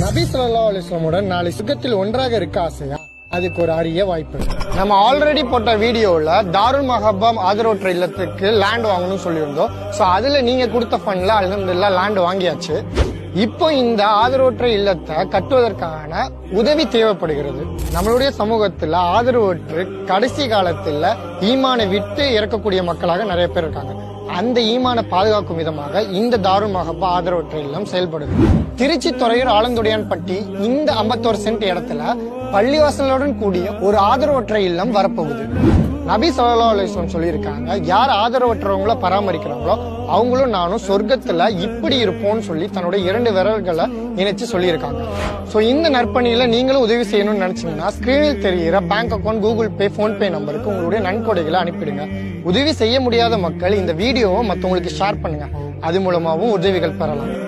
நபி ஸல்லல்லாஹு அலைஹி வஸல்லமுடன் நாளை சுகத்தில் ஒன்றாக இருக்க ஆசையா அதுக்கு ஒரு அரிய வாய்ப்பு நம்ம ஆல்ரெடி போட்ட வீடியோல தாருல் மஹப்பம் ஆதரவற்ற இல்லத்துக்கு லேண்ட் வாங்கணும்னு சொல்லியிருந்தோம் சோ அதுல நீங்க கொடுத்த ஃபண்ட்ல அல்ஹம்துலில்லாஹ் லேண்ட் வாங்கியாச்சு இப்போ இந்த ஆதரவற்ற இல்லத்தை கட்டுவதற்கான உதவி தேவைப்படுகிறது நம்மளுடைய சமூகத்துல ஆதரவற்று கடைசி காலத்துல ஈமானை விட்டு இறக்கக்கூடிய மக்களாக நிறைய பேர் இருக்காங்க அந்த ஈமான பாதுகாக்கும் விதமாக இந்த தாருல் மஹப்பா ஆதரவற்ற இல்லம் செயல்படுது திருச்சி துறையூர் ஆலந்துடையான்பட்டி இந்த 51 சென்ட் இடத்துல பள்ளிவாசலுடன் கூடிய ஒரு ஆதரவற்ற இல்லம் வரப்போகுது நபி ஸல்லல்லாஹு அலைஹி வஸல்லம் சொல்லியிருக்காங்க யார் ஆதரவற்றவங்கள பராமரிக்கிறாங்களோ அவங்களும் நானும் சொர்க்கத்துல இப்படி இருப்போம்னு சொல்லி தன்னுடைய இரண்டு விரல்களை இணைச்சு சொல்லியிருக்காங்க சோ இந்த நற்பணியில நீங்களும் உதவி செய்யணும்னு நினைச்சீங்கன்னா ஸ்கிரீனில் தெரிகிற bank account Google Pay PhonePe நம்பருக்கு உங்களுடைய நன்கொடைகளை அனுப்பிடுங்க உதவி செய்ய முடியாத மக்கள் இந்த வீடியோவை மத்தவங்களுக்கு ஷேர் பண்ணுங்க அது மூலமாவும் உதவிகள் பெறலாம்